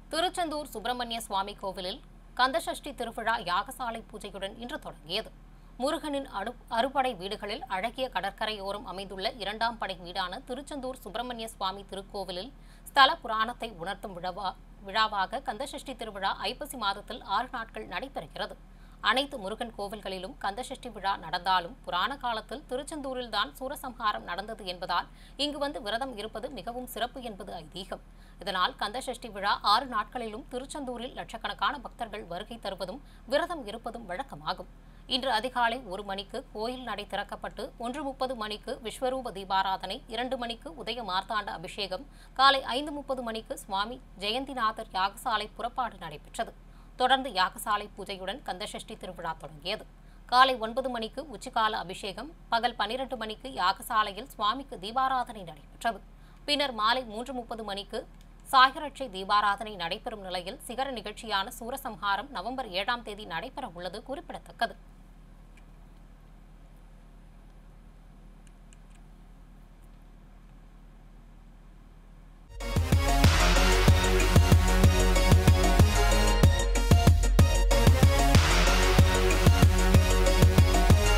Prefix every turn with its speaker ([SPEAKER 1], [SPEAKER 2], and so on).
[SPEAKER 1] திருச்செந்தூர் சுப்பிரமணிய சுவாமி கோவிலில் கந்தசஷ்டி திருவிழா யாகசாலை பூஜையுடன் இன்று தொடங்கியது முருகனின் அடு அறுபடை வீடுகளில் அழகிய கடற்கரையோரம் அமைந்துள்ள இரண்டாம் படை வீடான திருச்செந்தூர் சுப்பிரமணிய சுவாமி திருக்கோவிலில் ஸ்தல புராணத்தை உணர்த்தும் விழாவா விழாவாக கந்தசஷ்டி திருவிழா ஐப்பசி மாதத்தில் ஆறு நாட்கள் நடைபெறுகிறது அனைத்து முருகன் கோவில்களிலும் கந்தசஷ்டி விழா நடந்தாலும் புராண காலத்தில் திருச்செந்தூரில்தான் சூரசம்ஹாரம் நடந்தது என்பதால் இங்கு வந்து விரதம் இருப்பது மிகவும் சிறப்பு என்பது ஐதீகம் இதனால் கந்தசஷ்டி விழா ஆறு நாட்களிலும் திருச்செந்தூரில் லட்சக்கணக்கான பக்தர்கள் வருகை தருவதும் விரதம் இருப்பதும் வழக்கமாகும் இன்று அதிகாலை ஒரு மணிக்கு கோயில் நடை திறக்கப்பட்டு ஒன்று முப்பது மணிக்கு விஸ்வரூப தீபாராதனை இரண்டு மணிக்கு உதய மார்த்தாண்ட அபிஷேகம் காலை ஐந்து முப்பது மணிக்கு சுவாமி ஜெயந்திநாதர் யாகசாலை புறப்பாடு நடைபெற்றது தொடர்ந்து யாகசாலை பூஜையுடன் கந்தசஷ்டி திருவிழா தொடங்கியது காலை ஒன்பது மணிக்கு உச்சிகால அபிஷேகம் பகல் பனிரெண்டு மணிக்கு யாகசாலையில் சுவாமிக்கு தீபாராதனை நடைபெற்றது பின்னர் மாலை மூன்று முப்பது மணிக்கு சாயரட்சை தீபாராதனை நடைபெறும் நிலையில் சிகர நிகழ்ச்சியான சூரசம்ஹாரம் நவம்பர் ஏழாம் தேதி நடைபெற உள்ளது குறிப்பிடத்தக்கது